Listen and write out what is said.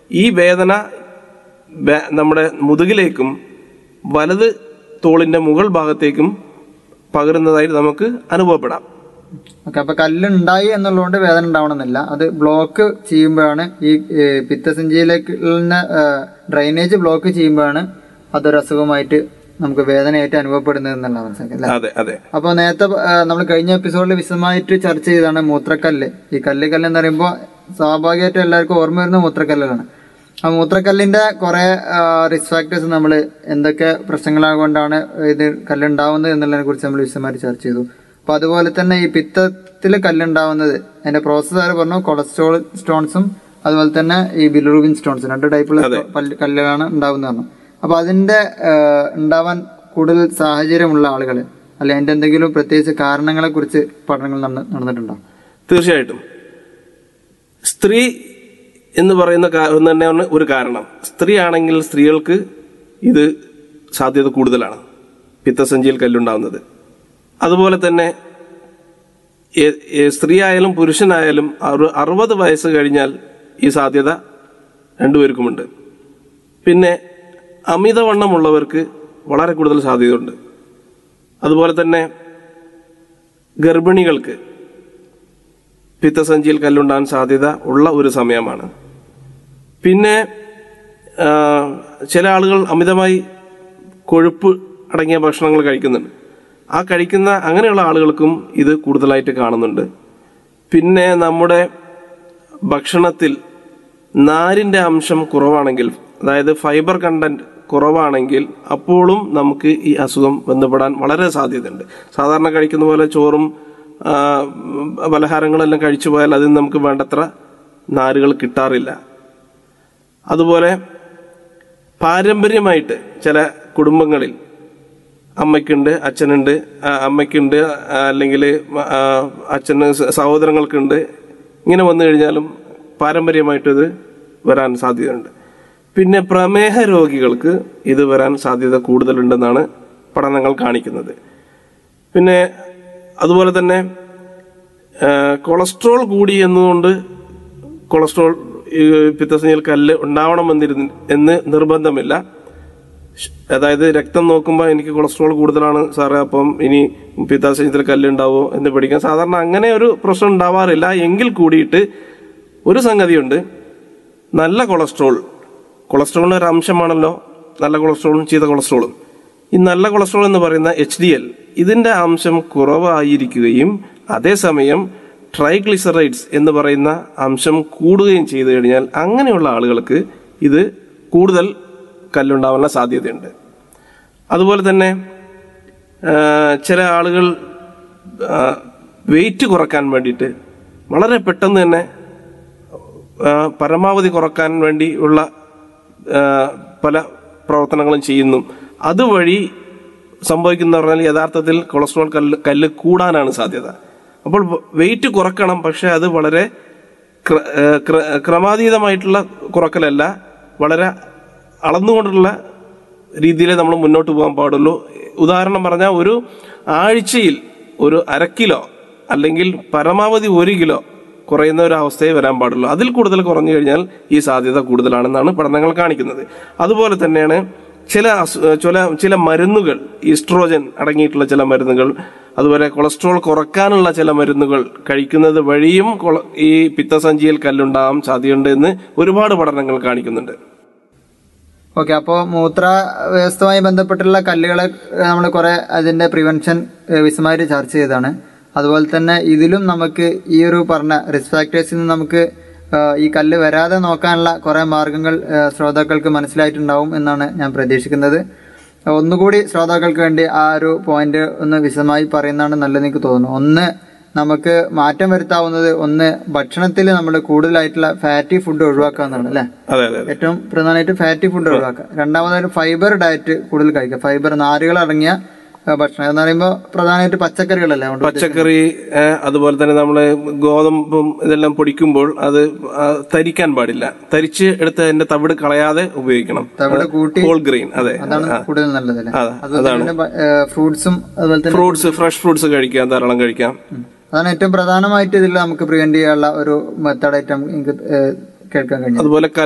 ഈ വേദന ബേ- നമ്മുടെ മുതുകിലേക്കും വലത് തോളിന്റെ മുകൾ ഭാഗത്തേക്കും പകരുന്നതായി നമുക്ക് അനുഭവപ്പെടാം ഓക്കെ അപ്പൊ കല്ലുണ്ടായി എന്നുള്ളതുകൊണ്ട് വേദന ഉണ്ടാവണമെന്നില്ല അത് ബ്ലോക്ക് ചെയ്യുമ്പോഴാണ് ഈ ഏ, പിത്തസഞ്ചിയിലേക്ക് ഡ്രൈനേജ് ബ്ലോക്ക് ചെയ്യുമ്പോഴാണ് അതൊരു അസുഖമായിട്ട് നമുക്ക് വേദനയായിട്ട് അനുഭവപ്പെടുന്നത് എന്നുള്ള മനസ്സിലാക്കാം അതെ അതെ അപ്പോൾ നേരത്തെ നമ്മൾ കഴിഞ്ഞ എപ്പിസോഡിൽ വിശദമായിട്ട് ചർച്ച ചെയ്തതാണ് മൂത്രക്കല്ല് ഈ കല്ല് കല്ല് എന്ന് പറയുമ്പോൾ സ്വാഭാവികമായിട്ടും എല്ലാവർക്കും ഓർമ്മ വരുന്ന മൂത്രക്കല്ലുകളാണ് ആ മൂത്രക്കല്ലിന്റെ കുറെ റിസ്ക് ഫാക്ടേഴ്സ് നമ്മൾ എന്തൊക്കെ പ്രശ്നങ്ങൾ കൊണ്ടാണ് ഇത് കല്ലുണ്ടാവുന്നത് എന്നുള്ളതിനെ കുറിച്ച് നമ്മൾ വിശദമായിട്ട് ചർച്ച ചെയ്തു അപ്പൊ അതുപോലെ തന്നെ ഈ പിത്തത്തിൽ കല്ലുണ്ടാവുന്നത് അതിന്റെ പ്രോസസ്സ് ആര് പറഞ്ഞു കൊളസ്ട്രോൾ സ്റ്റോൺസും അതുപോലെ തന്നെ ഈ ബിലുറുബിൻ സ്റ്റോൺസും രണ്ട് ടൈപ്പുള്ള പല്ല് കല്ലുകളാണ് ഉണ്ടാവുന്നത് പറഞ്ഞു അപ്പൊ അതിന്റെ ആ, ഉണ്ടാവാൻ കൂടുതൽ സാഹചര്യമുള്ള ആളുകൾ അല്ലെ അതിന്റെ എന്തെങ്കിലും പ്രത്യേകിച്ച് കാരണങ്ങളെ കുറിച്ച് പഠനങ്ങൾ നടന്ന- നടന്നിട്ടുണ്ടോ തീർച്ചയായിട്ടും സ്ത്രീ എന്ന് പറയുന്ന കാ- ഒന്ന് തന്നെയാണ് ഒരു കാരണം സ്ത്രീ ആണെങ്കിൽ സ്ത്രീകൾക്ക് ഇത് സാധ്യത കൂടുതലാണ് പിത്തസഞ്ചിയിൽ കല്ലുണ്ടാവുന്നത് അതുപോലെ തന്നെ ഏ- ഏ- സ്ത്രീ ആയാലും പുരുഷനായാലും അറു- അറുപത് വയസ്സ് കഴിഞ്ഞാൽ ഈ സാധ്യത രണ്ടുപേർക്കുമുണ്ട് പിന്നെ അമിതവണ്ണമുള്ളവർക്ക് വളരെ കൂടുതൽ സാധ്യതയുണ്ട് അതുപോലെ തന്നെ ഗർഭിണികൾക്ക് പിത്തസഞ്ചിയിൽ കല്ലുണ്ടാകാൻ സാധ്യത ഉള്ള ഒരു സമയമാണ് പിന്നെ ആ, ചില ആളുകൾ അമിതമായി കൊഴുപ്പ് അടങ്ങിയ ഭക്ഷണങ്ങൾ കഴിക്കുന്നുണ്ട് ആ കഴിക്കുന്ന അങ്ങനെയുള്ള ആളുകൾക്കും ഇത് കൂടുതലായിട്ട് കാണുന്നുണ്ട് പിന്നെ നമ്മുടെ ഭക്ഷണത്തിൽ നാരിന്റെ അംശം കുറവാണെങ്കിൽ അതായത് ഫൈബർ കണ്ടന്റ് കുറവാണെങ്കിൽ അപ്പോഴും നമുക്ക് ഈ അസുഖം ബന്ധപ്പെടാൻ വളരെ സാധ്യതയുണ്ട് സാധാരണ കഴിക്കുന്ന പോലെ ചോറും ആ, പലഹാരങ്ങളെല്ലാം കഴിച്ചു പോയാൽ അതിൽ നമുക്ക് വേണ്ടത്ര നാരുകൾ കിട്ടാറില്ല അതുപോലെ പാരമ്പര്യമായിട്ട് ചില കുടുംബങ്ങളിൽ അമ്മയ്ക്കുണ്ട് അച്ഛനുണ്ട് ആ, അമ്മയ്ക്കുണ്ട് അല്ലെങ്കിൽ അച്ഛന് സ- സഹോദരങ്ങൾക്കുണ്ട് ഇങ്ങനെ വന്നു കഴിഞ്ഞാലും പാരമ്പര്യമായിട്ട് ഇത് വരാൻ സാധ്യതയുണ്ട് പിന്നെ പ്രമേഹ രോഗികൾക്ക് ഇത് വരാൻ സാധ്യത കൂടുതലുണ്ടെന്നാണ് പഠനങ്ങൾ കാണിക്കുന്നത് പിന്നെ അതുപോലെ തന്നെ ആ, കൊളസ്ട്രോൾ കൂടി എന്നതുകൊണ്ട് കൊളസ്ട്രോൾ ഈ പിത്തസഞ്ചിയിൽ കല്ല് ഉണ്ടാവണമെന്നിരുന്ന് എന്ന് നിർബന്ധമില്ല ഷ്- അതായത് രക്തം നോക്കുമ്പോൾ എനിക്ക് കൊളസ്ട്രോൾ കൂടുതലാണ് സാറേ അപ്പം ഇനി പിത്താശയത്തിൽ കല്ലുണ്ടാവോ എന്ന് പഠിക്കാൻ സാധാരണ അങ്ങനെ ഒരു പ്രശ്നം ഉണ്ടാവാറില്ല എങ്കിൽ കൂടിയിട്ട് ഒരു സംഗതിയുണ്ട് നല്ല കൊളസ്ട്രോൾ കൊളസ്ട്രോളിന്റെ ഒരു അംശമാണല്ലോ നല്ല കൊളസ്ട്രോളും ചീത്ത കൊളസ്ട്രോളും ഈ നല്ല കൊളസ്ട്രോൾ എന്ന് പറയുന്ന എച്ച് ഡി എൽ ഇതിന്റെ അംശം കുറവായിരിക്കുകയും അതേസമയം ട്രൈഗ്ലിസറൈഡ്സ് എന്ന് പറയുന്ന അംശം കൂടുകയും ചെയ്തു കഴിഞ്ഞാൽ അങ്ങനെയുള്ള ആളുകൾക്ക് ഇത് കൂടുതൽ കല്ലുണ്ടാവാനുള്ള സാധ്യതയുണ്ട് അതുപോലെ തന്നെ ആ, ചില ആളുകൾ വെയിറ്റ് കുറക്കാൻ വേണ്ടിയിട്ട് വളരെ പെട്ടെന്ന് തന്നെ ആ, പരമാവധി കുറക്കാൻ വേണ്ടി ഉള്ള ആ, പല പ്രവർത്തനങ്ങളും ചെയ്യുന്നു അതുവഴി സംഭവിക്കുന്ന പറഞ്ഞാൽ യഥാർത്ഥത്തിൽ കൊളസ്ട്രോൾ കല്ല് കല്ല് കൂടാനാണ് സാധ്യത അപ്പോൾ വെയിറ്റ് കുറക്കണം പക്ഷെ അത് വളരെ ക്ര- ആ, ക്ര- ക്രമാതീതമായിട്ടുള്ള കുറക്കലല്ല വളരെ അളന്നുകൊണ്ടുള്ള രീതിയിലേ നമ്മൾ മുന്നോട്ട് പോകാൻ പാടുള്ളൂ ഉദാഹരണം പറഞ്ഞാൽ ഒരു ആഴ്ചയിൽ ഒരു അര കിലോ അല്ലെങ്കിൽ പരമാവധി ഒരു കിലോ കുറയുന്ന ഒരു അവസ്ഥയെ വരാൻ പാടുള്ളൂ അതിൽ കൂടുതൽ കുറഞ്ഞു കഴിഞ്ഞാൽ ഈ സാധ്യത കൂടുതലാണെന്നാണ് പഠനങ്ങൾ കാണിക്കുന്നത് അതുപോലെ തന്നെയാണ് ചില അസു- ചില ചില മരുന്നുകൾ ഈസ്ട്രോജൻ അടങ്ങിയിട്ടുള്ള ചില മരുന്നുകൾ അതുപോലെ കൊളസ്ട്രോൾ കുറക്കാനുള്ള ചില മരുന്നുകൾ കഴിക്കുന്നത് വഴിയും കൊള- ഈ പിത്തസഞ്ചിയിൽ കല്ലുണ്ടാകാൻ സാധ്യതയുണ്ട് എന്ന് ഒരുപാട് പഠനങ്ങൾ കാണിക്കുന്നുണ്ട് ഓക്കെ അപ്പോൾ മൂത്ര വ്യവസ്ഥയുമായി ബന്ധപ്പെട്ടുള്ള കല്ലുകളെ നമ്മൾ കുറെ അതിന്റെ പ്രിവെൻഷൻ വിശദമായിട്ട് ചർച്ച ചെയ്തതാണ് അതുപോലെ തന്നെ ഇതിലും നമുക്ക് ഈ ഒരു പറഞ്ഞ റിസ്ക് ഫാക്ടേഴ്സിൽ നിന്ന് നമുക്ക് ആ, ഈ കല്ല് വരാതെ നോക്കാനുള്ള കുറെ മാർഗങ്ങൾ ആ, ശ്രോതാക്കൾക്ക് മനസ്സിലായിട്ടുണ്ടാവും എന്നാണ് ഞാൻ പ്രതീക്ഷിക്കുന്നത് ഒന്നുകൂടി ശ്രോതാക്കൾക്ക് വേണ്ടി ആ ഒരു പോയിന്റ് ഒന്ന് വിശദമായി പറയുന്നതാണ് നല്ലതെന്ന് എനിക്ക് തോന്നുന്നു ഒന്ന് നമുക്ക് മാറ്റം വരുത്താവുന്നത് ഒന്ന് ഭക്ഷണത്തിൽ നമ്മൾ കൂടുതലായിട്ടുള്ള ഫാറ്റി ഫുഡ് ഒഴിവാക്കുക എന്നുള്ളത് അല്ലേ അതെ അതെ അതെ ഏറ്റവും പ്രധാനമായിട്ട് ഫാറ്റി ഫുഡ് ഒഴിവാക്കുക രണ്ടാമതായിട്ട് ഫൈബർ ഡയറ്റ് കൂടുതൽ കഴിക്കുക ഫൈബർ നാരുകൾ അടങ്ങിയ ആ, ഭക്ഷണം എന്ന് പറയുമ്പോൾ പ്രധാനമായിട്ട് പച്ചക്കറികളല്ലേ അതുകൊണ്ട് പച്ചക്കറി ഏ, അതുപോലെ തന്നെ നമ്മള് ഗോതമ്പും ഇതെല്ലാം പൊടിക്കുമ്പോൾ അത് ആ, തരിക്കാൻ പാടില്ല തരിച്ച് എടുത്ത് അതിന്റെ തവിട് കളയാതെ ഉപയോഗിക്കണം തവിട് കൂട്ടി ഹോൾ ഗ്രെയിൻ അതെ അതാണ് കൂടുതൽ നല്ലത് അല്ലേ അതെ, അതുപോലെ തന്നെ ഫ്രൂട്ട്സും അതുപോലെ തന്നെ ഫ്രൂട്ട്സ് ഫ്രഷ് ഫ്രൂട്ട്സ് കഴിക്കാം ധാരാളം കഴിക്കാം ഉം. അതാണ് ഏറ്റവും പ്രധാനമായിട്ട് ഇതിൽ നമുക്ക് പ്രിവെന്റ് ചെയ്യാനുള്ള ഒരു മെത്തേഡായിട്ട് നമുക്ക് ഏഹ്, കേൾക്കാൻ കഴിഞ്ഞത് അതുപോലെ